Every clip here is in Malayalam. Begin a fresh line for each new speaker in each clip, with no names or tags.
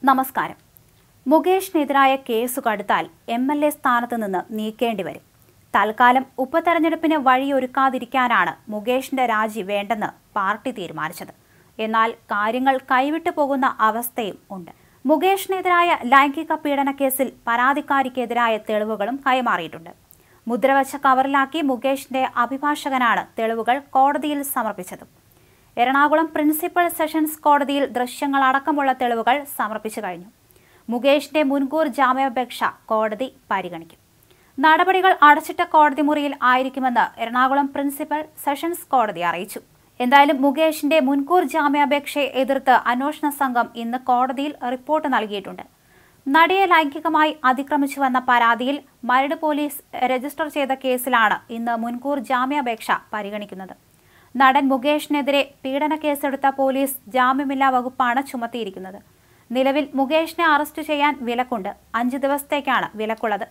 നമസ്കാരം മുകേഷിനെതിരായ കേസ് കടുത്താൽ എം എൽ എ സ്ഥാനത്ത് നിന്ന് നീക്കേണ്ടി വരും തൽക്കാലം ഉപതെരഞ്ഞെടുപ്പിന് വഴിയൊരുക്കാതിരിക്കാനാണ് മുകേഷിന്റെ രാജി വേണ്ടെന്ന് പാർട്ടി തീരുമാനിച്ചത് എന്നാൽ കാര്യങ്ങൾ കൈവിട്ടു പോകുന്ന അവസ്ഥയും ഉണ്ട് മുകേഷിനെതിരായ ലൈംഗിക പീഡന കേസിൽ പരാതിക്കാരിക്കെതിരായ തെളിവുകളും കൈമാറിയിട്ടുണ്ട് മുദ്രവച്ച കവറിലാക്കി മുകേഷിന്റെ അഭിഭാഷകനാണ് തെളിവുകൾ കോടതിയിൽ സമർപ്പിച്ചത് എറണാകുളം പ്രിൻസിപ്പൽ സെഷൻസ് കോടതിയിൽ ദൃശ്യങ്ങളടക്കമുള്ള തെളിവുകൾ സമർപ്പിച്ചു കഴിഞ്ഞു മുകേഷിന്റെ മുൻകൂർ ജാമ്യാപേക്ഷ കോടതി പരിഗണിക്കും നടപടികൾ അടച്ചിട്ട കോടതി മുറിയിൽ ആയിരിക്കുമെന്ന് എറണാകുളം പ്രിൻസിപ്പൽ സെഷൻസ് കോടതി അറിയിച്ചു എന്തായാലും മുകേഷിന്റെ മുൻകൂർ ജാമ്യാപേക്ഷയെ എതിർത്ത് അന്വേഷണ സംഘം ഇന്ന് കോടതിയിൽ റിപ്പോർട്ട് നൽകിയിട്ടുണ്ട് നടിയെ ലൈംഗികമായി അതിക്രമിച്ചുവെന്ന പരാതിയിൽ മരട് പോലീസ് രജിസ്റ്റർ ചെയ്ത കേസിലാണ് ഇന്ന് മുൻകൂർ ജാമ്യാപേക്ഷ പരിഗണിക്കുന്നത് നടൻ മുകേഷിനെതിരെ പീഡന കേസെടുത്ത പോലീസ് ജാമ്യമില്ലാ വകുപ്പാണ് ചുമത്തിയിരിക്കുന്നത് നിലവിൽ മുകേഷിനെ അറസ്റ്റ് ചെയ്യാൻ വിലക്കുണ്ട് അഞ്ച് ദിവസത്തേക്കാണ് വിലക്കുള്ളത്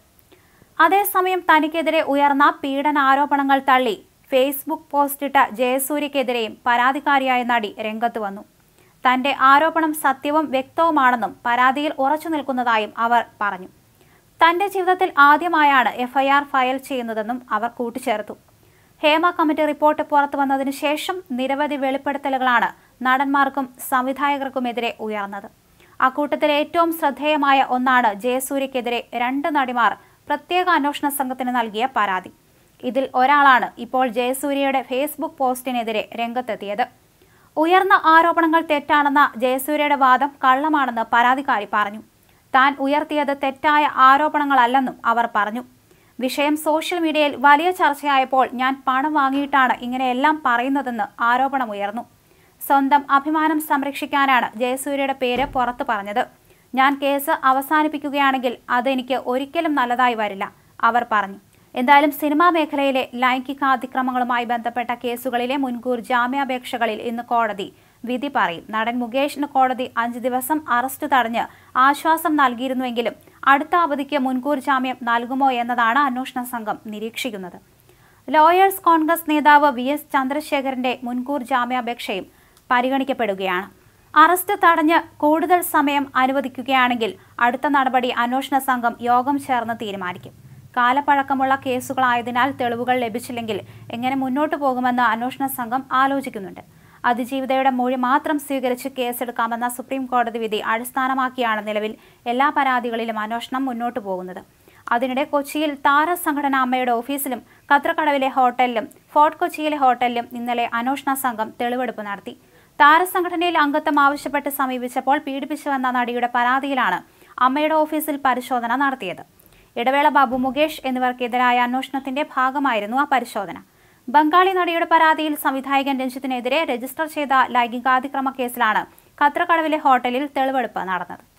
അതേസമയം തനിക്കെതിരെ ഉയർന്ന പീഡന ആരോപണങ്ങൾ തള്ളി ഫേസ്ബുക്ക് പോസ്റ്റിട്ട ജയസൂര്യക്കെതിരെയും പരാതിക്കാരിയായ നടി രംഗത്ത് വന്നു തന്റെ ആരോപണം സത്യവും വ്യക്തവുമാണെന്നും പരാതിയിൽ ഉറച്ചു നിൽക്കുന്നതായും അവർ പറഞ്ഞു തന്റെ ജീവിതത്തിൽ ആദ്യമായാണ് എഫ്ഐആർ ഫയൽ ചെയ്യുന്നതെന്നും അവർ കൂട്ടിച്ചേർത്തു ഹേമ കമ്മിറ്റി റിപ്പോർട്ട് പുറത്തു വന്നതിനു ശേഷം നിരവധി വെളിപ്പെടുത്തലുകളാണ് നടന്മാർക്കും സംവിധായകർക്കുമെതിരെ ഉയർന്നത് അക്കൂട്ടത്തിൽ ഏറ്റവും ശ്രദ്ധേയമായ ഒന്നാണ് ജയസൂര്യക്കെതിരെ രണ്ട് നടിമാർ പ്രത്യേക അന്വേഷണ സംഘത്തിന് നൽകിയ പരാതി ഇതിൽ ഒരാളാണ് ഇപ്പോൾ ജയസൂര്യയുടെ ഫേസ്ബുക്ക് പോസ്റ്റിനെതിരെ രംഗത്തെത്തിയത് ഉയർന്ന ആരോപണങ്ങൾ തെറ്റാണെന്ന ജയസൂര്യയുടെ വാദം കള്ളമാണെന്ന് പരാതിക്കാരി പറഞ്ഞു താൻ ഉയർത്തിയത് തെറ്റായ ആരോപണങ്ങളല്ലെന്നും അവർ പറഞ്ഞു വിഷയം സോഷ്യൽ മീഡിയയിൽ വലിയ ചർച്ചയായപ്പോൾ ഞാൻ പണം വാങ്ങിയിട്ടാണ് ഇങ്ങനെയെല്ലാം പറയുന്നതെന്ന് ആരോപണമുയർന്നു സ്വന്തം അഭിമാനം സംരക്ഷിക്കാനാണ് ജയസൂര്യയുടെ പേര് പുറത്തു പറഞ്ഞത് ഞാൻ കേസ് അവസാനിപ്പിക്കുകയാണെങ്കിൽ അതെനിക്ക് ഒരിക്കലും നല്ലതായി വരില്ല അവർ പറഞ്ഞു എന്തായാലും സിനിമാ മേഖലയിലെ ലൈംഗികാതിക്രമങ്ങളുമായി ബന്ധപ്പെട്ട കേസുകളിലെ മുൻകൂർ ജാമ്യാപേക്ഷകളിൽ ഇന്ന് കോടതി വിധി പറയും നടൻ മുകേഷിന് കോടതി അഞ്ച് ദിവസം അറസ്റ്റ് തടഞ്ഞ് ആശ്വാസം നൽകിയിരുന്നുവെങ്കിലും അടുത്ത അവധിക്ക് മുൻകൂർ ജാമ്യം നൽകുമോ എന്നതാണ് അന്വേഷണ സംഘം നിരീക്ഷിക്കുന്നത് ലോയേഴ്സ് കോൺഗ്രസ് നേതാവ് വി എസ് ചന്ദ്രശേഖരന്റെ മുൻകൂർ ജാമ്യാപേക്ഷയും പരിഗണിക്കപ്പെടുകയാണ് അറസ്റ്റ് തടഞ്ഞ് കൂടുതൽ സമയം അനുവദിക്കുകയാണെങ്കിൽ അടുത്ത നടപടി അന്വേഷണ സംഘം യോഗം ചേർന്ന് തീരുമാനിക്കും കാലപ്പഴക്കമുള്ള കേസുകളായതിനാൽ തെളിവുകൾ ലഭിച്ചില്ലെങ്കിൽ എങ്ങനെ മുന്നോട്ടു പോകുമെന്ന് അന്വേഷണ സംഘം ആലോചിക്കുന്നുണ്ട് അതിജീവിതയുടെ മൊഴി മാത്രം സ്വീകരിച്ച് കേസെടുക്കാമെന്ന സുപ്രീം കോടതി വിധി അടിസ്ഥാനമാക്കിയാണ് നിലവിൽ എല്ലാ പരാതികളിലും അന്വേഷണം മുന്നോട്ടു പോകുന്നത് അതിനിടെ കൊച്ചിയിൽ താരസംഘടന അമ്മയുടെ ഓഫീസിലും കത്രക്കടവിലെ ഹോട്ടലിലും ഫോർട്ട് കൊച്ചിയിലെ ഹോട്ടലിലും ഇന്നലെ അന്വേഷണ സംഘം തെളിവെടുപ്പ് നടത്തി താരസംഘടനയിൽ അംഗത്വം ആവശ്യപ്പെട്ട് സമീപിച്ചപ്പോൾ പീഡിപ്പിച്ചുവെന്ന നടിയുടെ പരാതിയിലാണ് അമ്മയുടെ ഓഫീസിൽ പരിശോധന നടത്തിയത് ഇടവേള ബാബു മുകേഷ് എന്നിവർക്കെതിരായ അന്വേഷണത്തിന്റെ ഭാഗമായിരുന്നു ആ പരിശോധന ബംഗാളി നടിയുടെ പരാതിയിൽ സംവിധായകൻ രഞ്ജിത്തിനെതിരെ രജിസ്റ്റർ ചെയ്ത ലൈംഗികാതിക്രമ കേസിലാണ് കത്രക്കടവിലെ ഹോട്ടലിൽ തെളിവെടുപ്പ് നടന്നത്